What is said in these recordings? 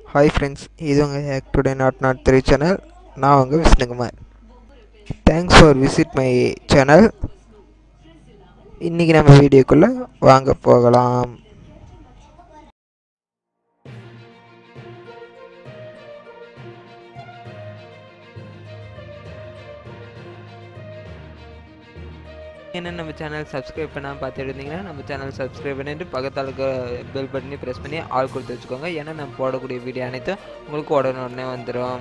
hi friends இது உங்கள் hack today naught naught three channel நான் உங்கள் Vishnukumar thanks for visit my channel இன்றைக்கி நம்ம வீடியோக்குள்ளே வாங்க போகலாம் என்ன நம்ம சேனல் சப்ஸ்கிரைப் பண்ணாமல் பார்த்துட்டு இருந்தீங்கன்னா நம்ம சேனல் சப்ஸ்கிரைப் பண்ணிட்டு பக்கத்தில் இருக்க பெல் பட்டனையும் ப்ரெஸ் பண்ணி ஆல் கொடுத்து வச்சுக்கோங்க ஏன்னா நம்ம போடக்கூடிய வீடியோ அனைத்தும் உங்களுக்கு உடனே உடனே வந்துடும்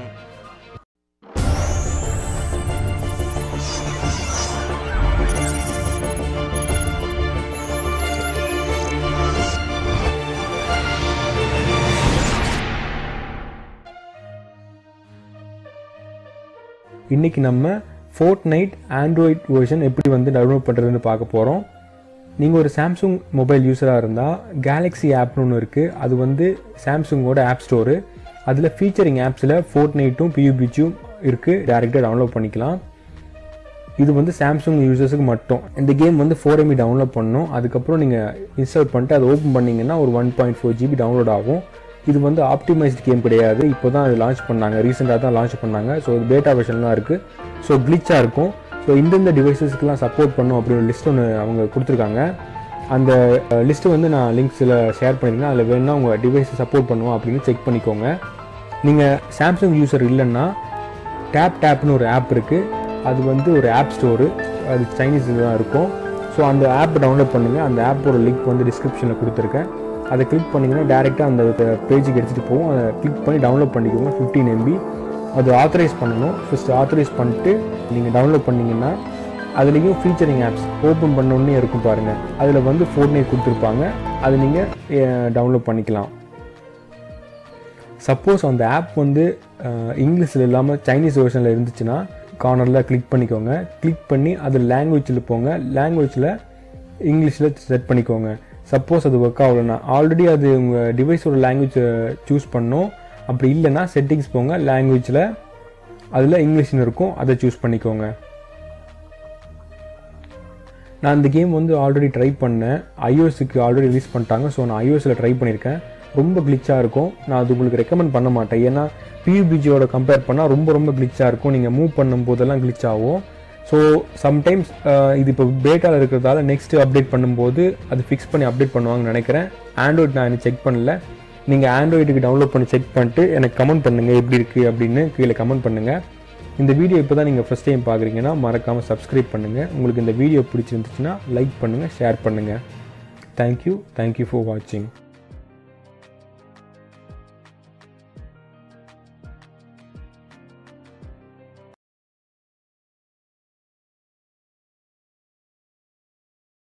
இன்றைக்கி நம்ம ஃபோர்ட் நைட் ஆண்ட்ராய்ட் வெர்ஷன் எப்படி வந்து டவுன்லோட் பண்ணுறதுன்னு பார்க்க போகிறோம் நீங்கள் ஒரு சாம்சங் மொபைல் யூஸராக இருந்தால் கேலக்ஸி ஆப்னு ஒன்று இருக்குது அது வந்து சாம்சங்கோட ஆப் ஸ்டோரு அதில் ஃபீச்சரிங் ஆப்ஸில் ஃபோர்ட் நைட்டும் பியூபிச்சும் இருக்குது டேரெக்டாக டவுன்லோட் பண்ணிக்கலாம் இது வந்து சாம்சங் யூசர்ஸுக்கு மட்டும் இந்த கேம் வந்து ஃபோர் எம்பி டவுன்லோட் பண்ணணும் அதுக்கப்புறம் நீங்கள் இன்ஸ்டால் பண்ணிட்டு அதை ஓப்பன் பண்ணிங்கன்னா ஒரு one point four GB download ஆகும் இது வந்து ஆப்டிமைஸ்ட் கேம் கிடையாது இப்போ தான் அது லான்ச் பண்ணாங்க ரீசெண்டாக தான் லான்ச் பண்ணாங்க ஸோ இது பேட்டா வெர்ஷன்லாம் இருக்குது ஸோ கிளிச்சாக இருக்கும் ஸோ இந்தந்த டிவைசஸ்க்குலாம் சப்போர்ட் பண்ணும் அப்படின்னு ஒரு லிஸ்ட் ஒன்று அவங்க கொடுத்துருக்காங்க அந்த லிஸ்ட்டு வந்து நான் லிங்க்ஸில் ஷேர் பண்ணியிருக்கேன் அதில் வேணும்னா உங்கள் டிவைஸை சப்போர்ட் பண்ணுவோம் அப்படின்னு செக் பண்ணிக்கோங்க நீங்கள் சாம்சங் யூசர் இல்லைன்னா டேப் டேப்னு ஒரு ஆப் இருக்குது அது வந்து ஒரு ஆப் ஸ்டோரு அது சைனீஸ் தான் இருக்கும் ஸோ அந்த ஆப் டவுன்லோட் பண்ணுங்கள் அந்த ஆப்போட லிங்க் வந்து டிஸ்கிரிப்ஷனில் கொடுத்துருக்கேன் அதை கிளிக் பண்ணிங்கன்னா டேரெக்டாக அந்த பேஜுக்கு எடுத்துகிட்டு போகும் அதை கிளிக் பண்ணி டவுன்லோட் பண்ணிக்கோங்க ஃபிஃப்டீன் எம்பி அது ஆத்தரைஸ் பண்ணணும் ஃபஸ்ட்டு ஆத்தரைஸ் பண்ணிட்டு நீங்கள் டவுன்லோட் பண்ணிங்கன்னா அதுலேயும் ஃபீச்சரிங் ஆப்ஸ் ஓப்பன் பண்ணோன்னே இருக்கும் பாருங்கள் அதில் வந்து ஃபோர் நைட் கொடுத்துருப்பாங்க அதை நீங்கள் டவுன்லோட் பண்ணிக்கலாம் சப்போஸ் அந்த ஆப் வந்து இங்கிலீஷில் இல்லாமல் சைனீஸ் வெர்ஷனில் இருந்துச்சுன்னா கார்னரில் கிளிக் பண்ணிக்கோங்க கிளிக் பண்ணி அது லாங்குவேஜில் போங்க லாங்குவேஜில் இங்கிலீஷில் செட் பண்ணிக்கோங்க சப்போஸ் அது ஒர்க் ஆகலைன்னா ஆல்ரெடி அது உங்கள் டிவைஸோட லாங்குவேஜ் சூஸ் பண்ணோம் அப்படி இல்லைன்னா செட்டிங்ஸ் போங்க லாங்குவேஜில் அதில் இங்கிலீஷ்னு இருக்கும் அதை சூஸ் பண்ணிக்கோங்க நான் இந்த கேம் வந்து ஆல்ரெடி ட்ரை பண்ணேன் ஐஓஎஸ்க்கு ஆல்ரெடி ரிலீஸ் பண்ணிட்டாங்க ஸோ நான் ஐஓஎஸில் ட்ரை பண்ணியிருக்கேன் ரொம்ப கிளிச்சாக இருக்கும் நான் அது உங்களுக்கு ரெக்கமெண்ட் பண்ண மாட்டேன் ஏன்னா பியூபிஜியோட கம்பேர் பண்ணால் ரொம்ப ரொம்ப கிளிச்சாக இருக்கும் நீங்கள் மூவ் பண்ணும் போதெல்லாம் கிளிச் ஆகும் ஸோ சம்டைம்ஸ் இது இப்போ பேட்டாவில் இருக்கிறதால நெக்ஸ்ட் அப்டேட் பண்ணும்போது அது ஃபிக்ஸ் பண்ணி அப்டேட் பண்ணுவாங்கன்னு நினைக்கிறேன் ஆண்ட்ராய்ட் நான் எனக்கு செக் பண்ணல நீங்கள் ஆண்ட்ராய்டுக்கு டவுன்லோட் பண்ணி செக் பண்ணிட்டு எனக்கு கமெண்ட் பண்ணுங்கள் எப்படி இருக்குது அப்படின்னு கீழே கமெண்ட் பண்ணுங்கள் இந்த வீடியோ இப்போ தான் நீங்கள் ஃபஸ்ட் டைம் பார்க்குறீங்கன்னா மறக்காமல் சப்ஸ்கிரைப் பண்ணுங்கள் உங்களுக்கு இந்த வீடியோ பிடிச்சிருந்துச்சுன்னா லைக் பண்ணுங்கள் ஷேர் பண்ணுங்கள் தேங்க்யூ தேங்க்யூ ஃபார் வாட்சிங்